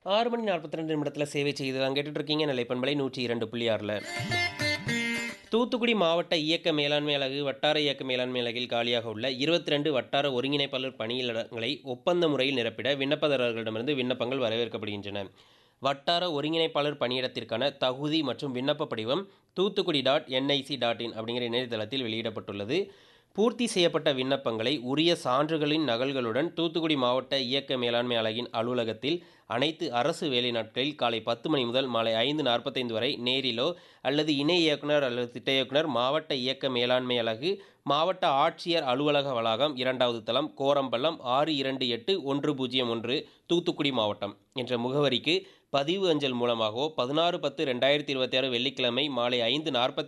ஆறு மணி நாற்பத்தி ரெண்டு நிமிடத்தில் சேவை செய்து தான் கேட்டுட்டு இருக்கீங்க நிலைப்பண்பலை நூற்றி இரண்டு புள்ளி ஆறில் தூத்துக்குடி மாவட்ட இயக்க மேலாண்மை அலகு வட்டார இயக்க மேலாண்மை அலகில் காலியாக உள்ள இருபத்தி ரெண்டு வட்டார ஒருங்கிணைப்பாளர் பணியிடங்களை ஒப்பந்த முறையில் நிரப்பிட விண்ணப்பதாரர்களிடமிருந்து விண்ணப்பங்கள் வரவேற்கப்படுகின்றன வட்டார ஒருங்கிணைப்பாளர் பணியிடத்திற்கான தகுதி மற்றும் விண்ணப்ப படிவம் Thoothukudi dot NIC dot in அப்படிங்கிற இணையதளத்தில் வெளியிடப்பட்டுள்ளது பூர்த்தி செய்யப்பட்ட விண்ணப்பங்களை உரிய சான்றுகளின் நகல்களுடன் தூத்துக்குடி மாவட்ட இயக்க மேலாண்மை அலகின் அலுவலகத்தில் அனைத்து அரசு வேலை நாட்களில் காலை பத்து மணி முதல் மாலை ஐந்து நாற்பத்தைந்து வரை நேரிலோ அல்லது இணை இயக்குனர் அல்லது திட்ட இயக்குனர் மாவட்ட இயக்க மேலாண்மை அலகு மாவட்ட ஆட்சியர் அலுவலக வளாகம் இரண்டாவது தளம் கோரம்பள்ளம் ஆறு இரண்டு எட்டு ஒன்று பூஜ்ஜியம் ஒன்று தூத்துக்குடி மாவட்டம் என்ற முகவரிக்கு பதிவு அஞ்சல் மூலமாகவோ பதினாறு பத்து ரெண்டாயிரத்தி இருபத்தி ஆறு வெள்ளிக்கிழமை மாலை ஐந்து நாற்பத்தி